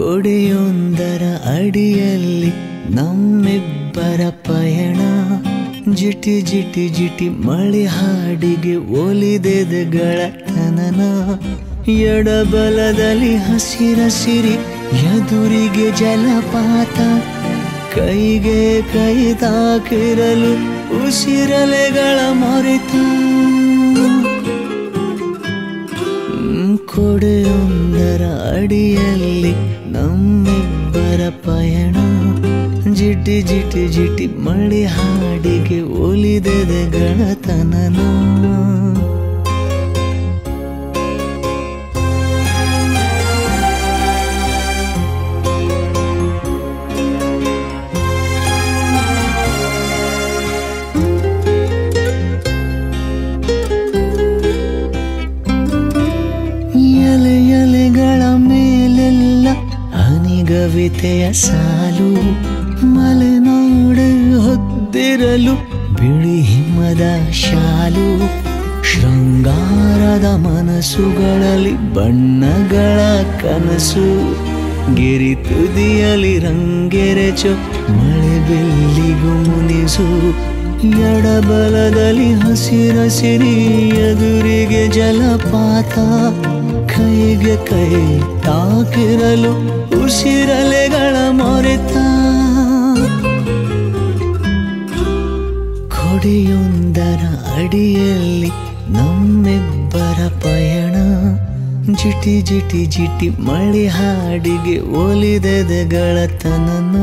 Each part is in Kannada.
ಕೊಡೆಯೊಂದರ ಅಡಿಯಲ್ಲಿ ನಮ್ಮಿಬ್ಬರ ಪಯಣ ಜಿಟಿ ಜಿಟಿ ಜಿಟಿ ಮಳೆ ಹಾಡಿಗೆ ಒಲಿದೆದಗಳ ತನನ ಎಡಬಲದಲ್ಲಿ ಹಸಿರಸಿರಿ ಎದುರಿಗೆ ಜಲಪಾತ ಕೈಗೆ ಕೈ ತಾಕಿರಲು ಉಸಿರಲೆಗಳ ಮೊರೆತ ಹ್ಮ್, ಕೊಡೆಯೊಂದರ ಅಡಿಯಲ್ಲಿ ನಮ್ಮಿಬ್ಬರ ಪಯಣ ಜಿಟಿ ಜಿಟಿ ಜಿಟಿ ಮಳೆ ಹಾಡಿಗೆ ಒಲಿದೆದೆ ಗಳತನನ ಎಲೆ ಎಲೆಗಳ ಮೇಲೆಲ್ಲ ಹನಿಗವಿತೆಯ ಸಾಲು ಮಲೆನಾಡು ಹೊದ್ದಿರಲು ಬಿಳಿ ಹಿಮದ ಶಾಲು ಶೃಂಗಾರದ ಮನಸ್ಸುಗಳಲ್ಲಿ ಬಣ್ಣಗಳ ಕನಸು ಗಿರಿ ತುದಿಯಲ್ಲಿ ರಂಗೆರೆಚು ಮಳೆ ಬೆಲ್ಲಿಗೂ ಮುನಿಸು ಎಡಬಲದಲ್ಲಿ ಹಸಿರಸಿರಿ ಎದುರಿಗೆ ಜಲಪಾತ ಕೈಗೆ ಕೈ ತಾಕಿರಲು ಉಸಿರಲೆಗಳ ಮೊರೆತ ಕೊಡೆಯೊಂದರ ಅಡಿಯಲ್ಲಿ ನಮ್ಮಿಬ್ಬರ ಪಯಣ ಜಿಟಿ ಜಿಟಿ ಜಿಟಿ ಮಳೆ ಹಾಡಿಗೆ ಒಲಿದೆದೆಗಳ ತನನ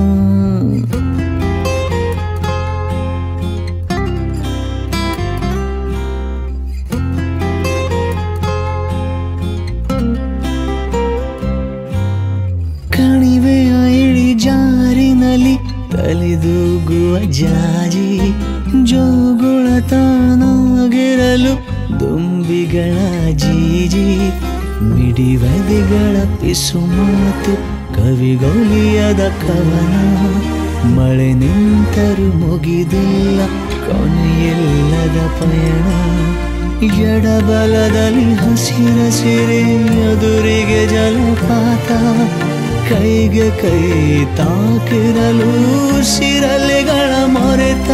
ಕಣಿವೆಯ ಇಳಿ ಜಾರಿನಲ್ಲಿ ತಲೆದೂಗುವ ಜಾಜಿ ಜೋಗುಳ ತಾನಾಗಿರಲು ದುಂಬಿಗಳ ಜೀಜಿ ಮಿಡಿವದಿಗಳ ಪಿಸು ಮಾತು ಕವಿಗೊಲಿಯದ ಕವನ ಮಳೆ ನಿಂತರು ಮುಗಿದಿಲ್ಲ ಕೊನೆಯಿಲ್ಲದ ಪಯಣ ಎಡಬಲದಲ್ಲಿ ಹಸಿರಸಿರೆ ಎದುರಿಗೆ ಜಲಪಾತ ಕೈಗೆ ಕೈ ತಾಕಿರಲು ಸಿರಲೆಗಳ ಮೊರೆತ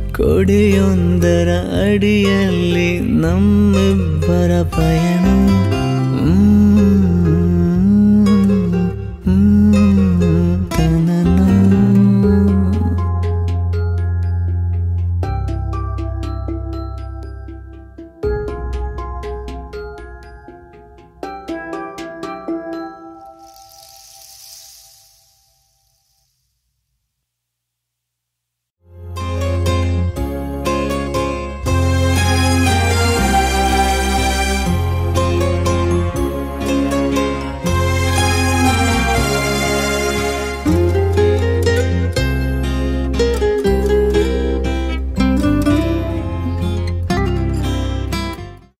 ಕೊಡೆಯೊಂದರ ಅಡಿಯಲ್ಲಿ ನಮ್ಮಿಬ್ಬರ ಪಯಣ